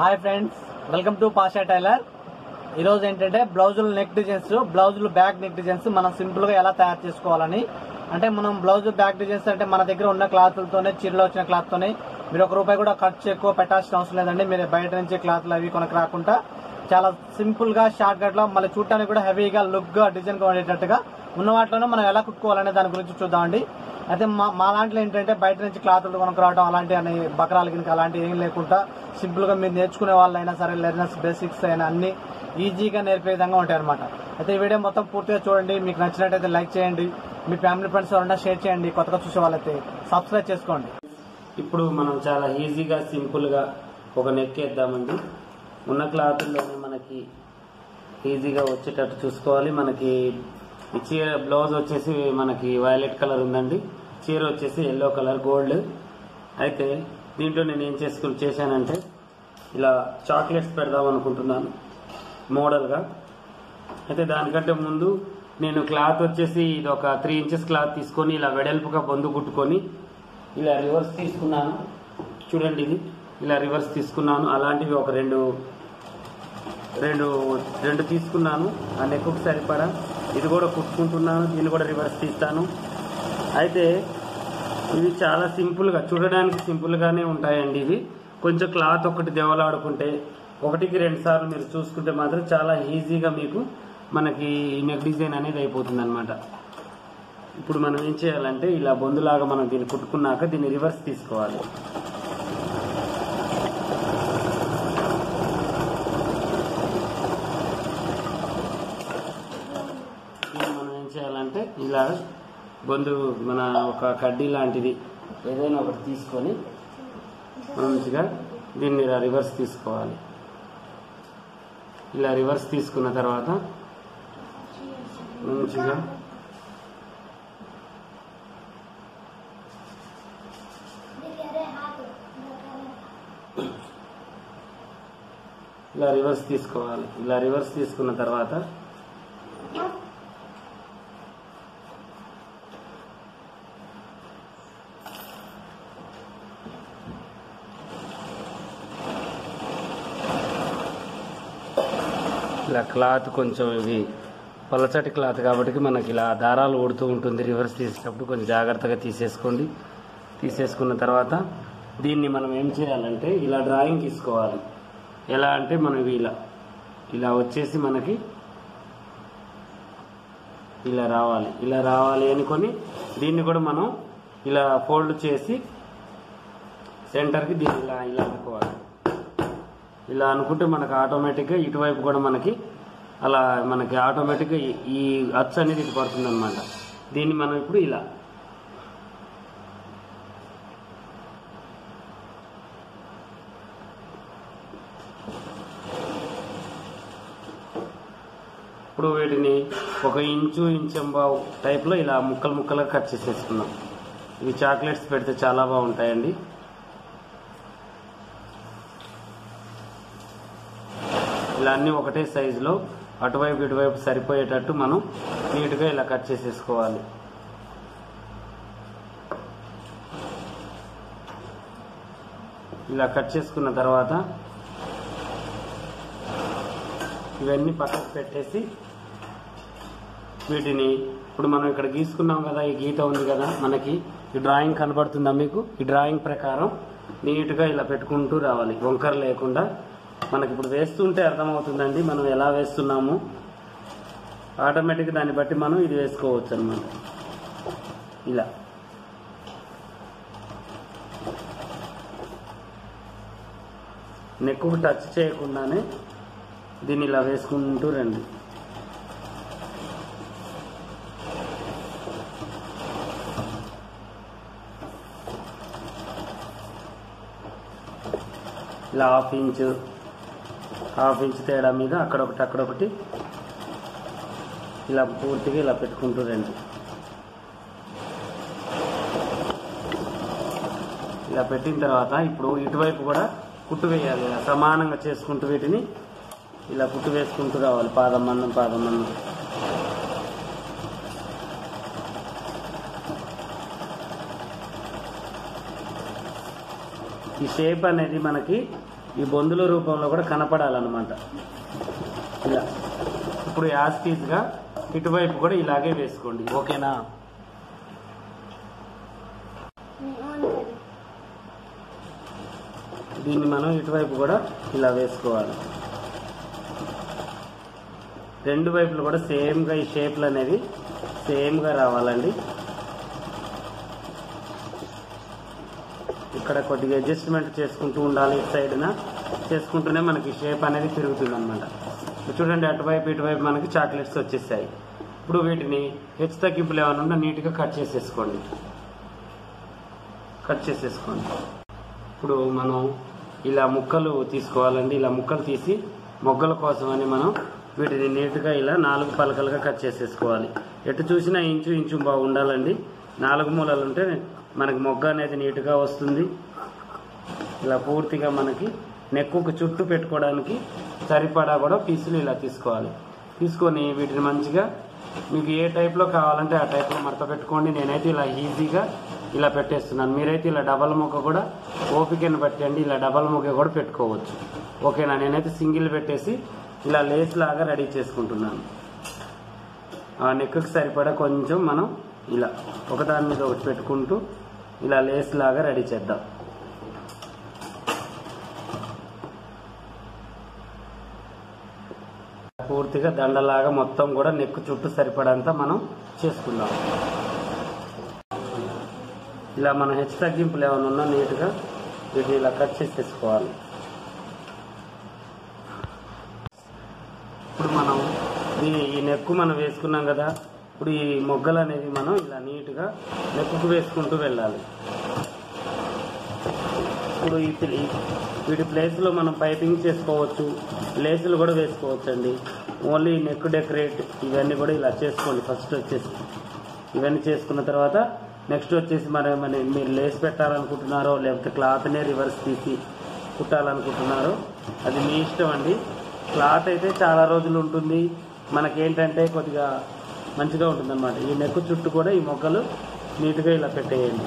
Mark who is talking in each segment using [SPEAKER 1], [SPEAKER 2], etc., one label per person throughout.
[SPEAKER 1] hi friends welcome to Pasha tailor ఈరోజు ఏంటంటే బ్లౌజులు నెక్ డిజైన్స్ బ్లౌజులు బ్యాక్ నెక్ డిజైన్స్ మనం సింపుల్ గా ఎలా తయారు చేసుకోవాలని అంటే మనం బ్లౌజ్ బ్యాక్ డిజైన్స్ అంటే మన దగ్గర ఉన్న క్లాత్లతోనే చీరలో వచ్చిన క్లాత్ తోనే మీరు ఒక రూపాయి కూడా ఖర్చు ఎక్కువ పెట్టాల్సిన అవసరం లేదండి మీరు బయట నుంచి క్లాత్లు అవి కొనకు రాకుండా చాలా సింపుల్ గా షార్ట్ కట్ లో మళ్ళీ చూడటానికి కూడా హెవీగా లుక్ గా డిజైన్ గా ఉండేటట్టుగా ఉన్న వాటిలోనే మనం ఎలా కుట్టుకోవాలనే దాని గురించి చూద్దామండి అయితే మా మా దాంట్లో ఏంటంటే బయట నుంచి క్లాత్ కొనుక్కు రావడం అలాంటి అని బకరాలు గినక అలాంటివి ఏం లేకుండా సింపుల్ గా మీరు నేర్చుకునే వాళ్ళైనా సరే లెర్నర్స్ బేసిక్స్ అయినా అన్ని ఈజీగా నేర్పే విధంగా ఉంటాయి అనమాట అయితే ఈ వీడియో మొత్తం పూర్తిగా చూడండి మీకు నచ్చినట్టయితే లైక్ చేయండి మీ ఫ్యామిలీ ఫ్రెండ్స్ ఎవరైనా షేర్ చేయండి కొత్తగా చూసే వాళ్ళైతే సబ్స్క్రైబ్ చేసుకోండి
[SPEAKER 2] ఇప్పుడు మనం చాలా ఈజీగా సింపుల్గా ఒక నెక్ వేద్దామండి ఉన్న క్లాతుల్లోనే మనకి ఈజీగా వచ్చేటట్టు చూసుకోవాలి మనకి ఈ చీర బ్లౌజ్ వచ్చేసి మనకి వైలెట్ కలర్ ఉందండి చీర వచ్చేసి ఎల్లో కలర్ గోల్డ్ అయితే దీంట్లో నేను ఏం చేసుకుని చేశానంటే ఇలా చాక్లెట్స్ పెడదాం అనుకుంటున్నాను మోడల్గా అయితే దానికంటే ముందు నేను క్లాత్ వచ్చేసి ఇది ఒక త్రీ ఇంచెస్ క్లాత్ తీసుకొని ఇలా వెడల్పుగా బొందు కుట్టుకొని ఇలా రివర్స్ తీసుకున్నాను చూడండి ఇది ఇలా రివర్స్ తీసుకున్నాను అలాంటివి ఒక రెండు రెండు రెండు తీసుకున్నాను ఆ నెక్కు సరిపడా ఇది కూడా కుట్టుకుంటున్నాను దీన్ని కూడా రివర్స్ తీస్తాను అయితే ఇవి చాలా సింపుల్గా చూడడానికి సింపుల్గానే ఉంటాయండి ఇవి కొంచెం క్లాత్ ఒకటి దెవలాడుకుంటే ఒకటికి రెండు సార్లు మీరు చూసుకుంటే మాత్రం చాలా ఈజీగా మీకు మనకి ఈ నెక్ డిజైన్ అనేది అయిపోతుంది అనమాట ఇప్పుడు మనం ఏం చేయాలంటే ఇలా బొందులాగా మనం దీన్ని కుట్టుకున్నాక దీన్ని రివర్స్ తీసుకోవాలి దీన్ని మనం ఏం చేయాలంటే ఇలా బొందు మన ఒక కడ్డీ లాంటిది ఏదైనా ఒకటి తీసుకొని మంచిగా దీన్ని ఇలా రివర్స్ తీసుకోవాలి ఇలా రివర్స్ తీసుకున్న తర్వాత మంచిగా ఇలా రివర్స్ తీసుకోవాలి ఇలా రివర్స్ తీసుకున్న తర్వాత ఇలా క్లాత్ కొంచెం ఇవి పలచటి క్లాత్ కాబట్టి మనకి ఇలా దారాలు ఊడుతూ ఉంటుంది రివర్స్ తీసేటప్పుడు కొంచెం జాగ్రత్తగా తీసేసుకోండి తీసేసుకున్న తర్వాత దీన్ని మనం ఏం చేయాలంటే ఇలా డ్రాయింగ్ తీసుకోవాలి ఎలా అంటే మనం ఇవి ఇలా ఇలా వచ్చేసి మనకి ఇలా రావాలి ఇలా రావాలి అనుకొని దీన్ని కూడా మనం ఇలా ఫోల్డ్ చేసి సెంటర్కి దీన్ని ఇలా ఇలా అనుకోవాలి ఇలా అనుకుంటే మనకు ఆటోమేటిక్గా ఇటువైపు కూడా మనకి అలా మనకి ఆటోమేటిక్గా ఈ- ఈ అచ్చు అనేది ఇటు పడుతుంది అనమాట దీన్ని మనం ఇప్పుడు ఇలా ఇప్పుడు వీటిని ఒక ఇంచు ఇంచెంబావు టైప్లో ఇలా ముక్కలు ముక్కలుగా కట్ చేసేసుకున్నాం ఇవి చాక్లెట్స్ పెడితే చాలా బాగుంటాయండి ఇలా అన్ని ఒకటే సైజులో అటువైపు ఇటువైపు సరిపోయేటట్టు మనం నీట్గా ఇలా కట్ చేసేసుకోవాలి ఇలా కట్ చేసుకున్న తర్వాత ఇవన్నీ పక్కకు పెట్టేసి వీటిని ఇప్పుడు మనం ఇక్కడ గీసుకున్నాం కదా ఈ గీత ఉంది కదా మనకి ఈ డ్రాయింగ్ కనబడుతుందా మీకు ఈ డ్రాయింగ్ ప్రకారం నీట్గా ఇలా పెట్టుకుంటూ రావాలి వంకర లేకుండా మనకి ఇప్పుడు వేస్తుంటే అర్థమవుతుందండి మనం ఎలా వేస్తున్నాము ఆటోమేటిక్ దాన్ని బట్టి మనం ఇది వేసుకోవచ్చు అనమాట ఇలా నెక్కు టచ్ చేయకుండానే దీన్ని ఇలా వేసుకుంటూ రండి ఇలా హాఫ్ ఇంచ్ హాఫ్ ఇంచ్ తేడా మీద అక్కడొకటి అక్కడొకటి ఇలా పూర్తిగా ఇలా పెట్టుకుంటూ రండి ఇలా పెట్టిన తర్వాత ఇప్పుడు ఇటువైపు కూడా కుట్టు వేయాలి ఇలా సమానంగా చేసుకుంటూ వీటిని ఇలా కుట్టు వేసుకుంటూ రావాలి పాదం మందం పాదం మందం ఈ షేప్ అనేది మనకి ఈ బొందుల రూపంలో కూడా కనపడాలన్నమాట ఇలా ఇప్పుడు యాస్టీస్గా ఇటువైపు కూడా ఇలాగే వేసుకోండి ఓకేనా దీన్ని మనం ఇటువైపు కూడా ఇలా వేసుకోవాలి రెండు వైపులు కూడా సేమ్గా ఈ షేప్లు అనేవి సేమ్గా రావాలండి ఇక్కడ కొద్దిగా అడ్జస్ట్మెంట్ చేసుకుంటూ ఉండాలి ఇటు సైడ్న చేసుకుంటూనే మనకి షేప్ అనేది పెరుగుతుంది అనమాట చూడండి అటువైపు ఇటువైపు మనకి చాక్లెట్స్ వచ్చేసాయి ఇప్పుడు వీటిని హెచ్చు తగ్గింపులు ఏమైనా ఉన్నా నీట్గా కట్ చేసేసుకోండి కట్ చేసేసుకోండి ఇప్పుడు మనం ఇలా ముక్కలు తీసుకోవాలండి ఇలా ముక్కలు తీసి మొగ్గల కోసమని మనం వీటిని నీట్గా ఇలా నాలుగు పలకలుగా కట్ చేసేసుకోవాలి ఎటు చూసినా ఇంచు ఇంచు బాగుండాలండి నాలుగు మూలలు ఉంటే మనకి మొగ్గ అనేది నీట్గా వస్తుంది ఇలా పూర్తిగా మనకి నెక్కుకు చుట్టూ పెట్టుకోవడానికి సరిపడా కూడా పీసులు ఇలా తీసుకోవాలి తీసుకొని వీటిని మంచిగా మీకు ఏ టైప్లో కావాలంటే ఆ టైప్లో మడత పెట్టుకోండి నేనైతే ఇలా ఈజీగా ఇలా పెట్టేస్తున్నాను మీరైతే ఇలా డబల్ ముక్క కూడా ఓపికను బట్టండి ఇలా డబల్ ముక్క కూడా పెట్టుకోవచ్చు ఓకేనా నేనైతే సింగిల్ పెట్టేసి ఇలా లేస్ లాగా రెడీ చేసుకుంటున్నాను ఆ నెక్కి సరిపడా కొంచెం మనం ఇలా ఒకదాని మీద ఒకటి పెట్టుకుంటూ ఇలా లేస్ లాగా రెడీ చేద్దాం పూర్తిగా దండలాగా మొత్తం కూడా నెక్కు చుట్టూ సరిపడంతా మనం చేసుకుందాం ఇలా మనం హెచ్చు తగ్గింపులు ఏమైనా ఉన్నా నీట్గా వీటిని ఇలా కట్ చేసేసుకోవాలి ఇప్పుడు మనం ఈ ఈ నెక్కు మనం వేసుకున్నాం కదా ఇప్పుడు ఈ మొగ్గలు అనేవి మనం ఇలా నీట్గా నెక్కుకు వేసుకుంటూ వెళ్ళాలి ఇప్పుడు ఈ ప్లే- వీటి ప్లేస్లో మనం పైపింగ్ చేసుకోవచ్చు లేసులు కూడా వేసుకోవచ్చు అండి ఓన్లీ నెక్ డెకరేట్ ఇవన్నీ కూడా ఇలా చేసుకోండి ఫస్ట్ వచ్చేసి ఇవన్నీ చేసుకున్న తర్వాత నెక్స్ట్ వచ్చేసి మరి మన మీరు లేస్ పెట్టాలనుకుంటున్నారో లేకపోతే క్లాత్నే రివర్స్ తీసి కుట్టాలనుకుంటున్నారో అది మీ ఇష్టం అండి క్లాత్ అయితే చాలా రోజులు ఉంటుంది మనకేంటంటే కొద్దిగా మంచిగా ఉంటుంది ఈ నెక్ చుట్టూ కూడా ఈ మొగ్గలు నీట్గా ఇలా పెట్టేయండి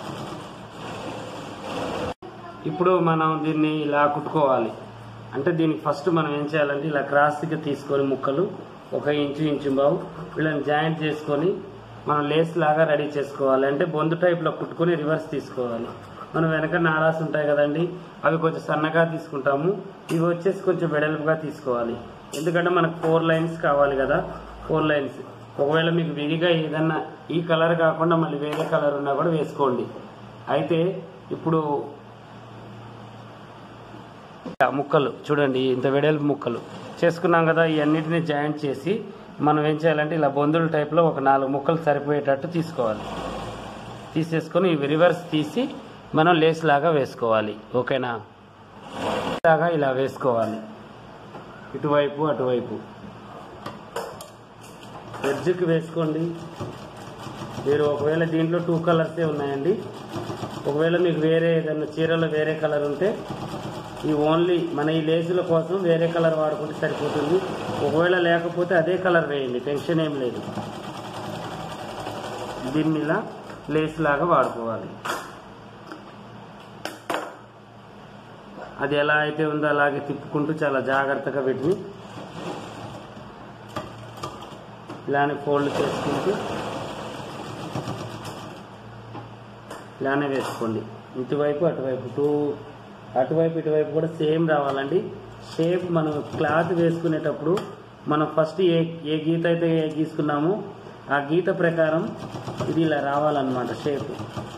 [SPEAKER 2] ఇప్పుడు మనం దీన్ని ఇలా కుట్టుకోవాలి అంటే దీనికి ఫస్ట్ మనం ఏం చేయాలంటే ఇలా క్రాస్గా తీసుకొని ముక్కలు ఒక ఇంచు ఇంచు బావు వీళ్ళని జాయింట్ చేసుకొని మనం లేస్ లాగా రెడీ చేసుకోవాలి అంటే బొందు టైప్లో కుట్టుకొని రివర్స్ తీసుకోవాలి మనం వెనక నారాస్ ఉంటాయి కదండి అవి కొంచెం సన్నగా తీసుకుంటాము ఇవి వచ్చేసి కొంచెం వెడల్పుగా తీసుకోవాలి ఎందుకంటే మనకు ఫోర్ లైన్స్ కావాలి కదా ఫోర్ లైన్స్ ఒకవేళ మీకు విడిగా ఏదన్నా ఈ కలర్ కాకుండా మళ్ళీ వేరే కలర్ ఉన్నా కూడా వేసుకోండి అయితే ఇప్పుడు ఇలా ముక్కలు చూడండి ఇంత వెడల్పు ముక్కలు చేసుకున్నాం కదా ఈ అన్నిటిని జాయింట్ చేసి మనం ఏం చేయాలంటే ఇలా బొందుల టైప్లో ఒక నాలుగు ముక్కలు సరిపోయేటట్టు తీసుకోవాలి తీసేసుకొని ఇవి రివర్స్ తీసి మనం లేస్ లాగా వేసుకోవాలి ఓకేనా లాగా ఇలా వేసుకోవాలి ఇటువైపు అటువైపు ఎడ్జ్కి వేసుకోండి మీరు ఒకవేళ దీంట్లో టూ కలర్సే ఉన్నాయండి ఒకవేళ మీకు వేరే ఏదైనా చీరలో వేరే కలర్ ఉంటే ఈ ఓన్లీ మన ఈ లేసుల కోసం వేరే కలర్ వాడుకుంటే సరిపోతుంది ఒకవేళ లేకపోతే అదే కలర్ వేయండి టెన్షన్ ఏం లేదు దీన్ని ఇలా లేస్ లాగా వాడుకోవాలి అది ఎలా అయితే ఉందో అలాగే తిప్పుకుంటూ చాలా జాగ్రత్తగా వీటిని ఇలానే ఫోల్డ్ చేసుకుంటూ ఇలానే వేసుకోండి ఇటువైపు అటువైపు టూ అటువైపు ఇటువైపు కూడా సేమ్ రావాలండి షేప్ మనం క్లాత్ వేసుకునేటప్పుడు మనం ఫస్ట్ ఏ ఏ గీత అయితే గీసుకున్నామో ఆ గీత ప్రకారం ఇది ఇలా రావాలన్నమాట షేప్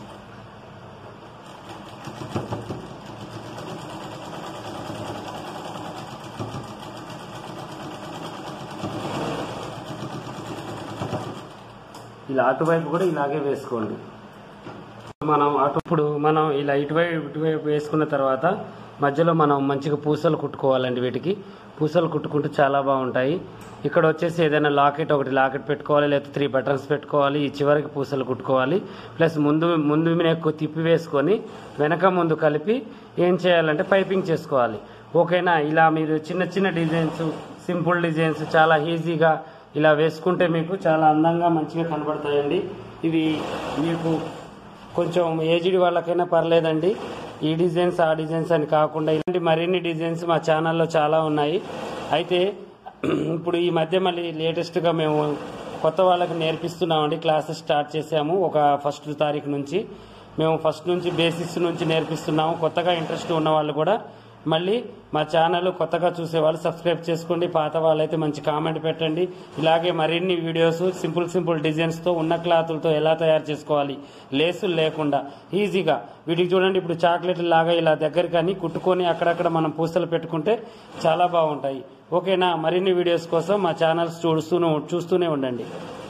[SPEAKER 2] ఇలా అటువైపు కూడా ఇలాగే వేసుకోండి మనం అటు ఇప్పుడు మనం ఇలా ఇటువైపు ఇటువైపు వేసుకున్న తర్వాత మధ్యలో మనం మంచిగా పూసలు కుట్టుకోవాలండి వీటికి పూసలు కుట్టుకుంటూ చాలా బాగుంటాయి ఇక్కడ వచ్చేసి ఏదైనా లాకెట్ ఒకటి లాకెట్ పెట్టుకోవాలి లేకపోతే త్రీ బటన్స్ పెట్టుకోవాలి ఈ చివరికి పూసలు కుట్టుకోవాలి ప్లస్ ముందు ముందు ఎక్కువ తిప్పి వేసుకొని వెనక ముందు కలిపి ఏం చేయాలంటే పైపింగ్ చేసుకోవాలి ఓకేనా ఇలా మీరు చిన్న చిన్న డిజైన్స్ సింపుల్ డిజైన్స్ చాలా ఈజీగా ఇలా వేసుకుంటే మీకు చాలా అందంగా మంచిగా కనబడతాయండి ఇవి మీకు కొంచెం ఏజ్డ్ వాళ్ళకైనా పర్లేదండి ఈ డిజైన్స్ ఆ డిజైన్స్ అని కాకుండా ఇలాంటి మరిన్ని డిజైన్స్ మా ఛానల్లో చాలా ఉన్నాయి అయితే ఇప్పుడు ఈ మధ్య మళ్ళీ లేటెస్ట్గా మేము కొత్త వాళ్ళకి నేర్పిస్తున్నామండి క్లాసెస్ స్టార్ట్ చేసాము ఒక ఫస్ట్ తారీఖు నుంచి మేము ఫస్ట్ నుంచి బేసిక్స్ నుంచి నేర్పిస్తున్నాము కొత్తగా ఇంట్రెస్ట్ ఉన్న వాళ్ళు కూడా మళ్ళీ మా ఛానల్ కొత్తగా చూసే వాళ్ళు సబ్స్క్రైబ్ చేసుకోండి పాత వాళ్ళైతే మంచి కామెంట్ పెట్టండి ఇలాగే మరిన్ని వీడియోస్ సింపుల్ సింపుల్ డిజైన్స్తో ఉన్న క్లాతులతో ఎలా తయారు చేసుకోవాలి లేసులు లేకుండా ఈజీగా వీటికి చూడండి ఇప్పుడు చాక్లెట్ లాగా ఇలా దగ్గర కానీ కుట్టుకొని అక్కడక్కడ మనం పూసలు పెట్టుకుంటే చాలా బాగుంటాయి ఓకేనా మరిన్ని వీడియోస్ కోసం మా ఛానల్స్ చూస్తూనే చూస్తూనే ఉండండి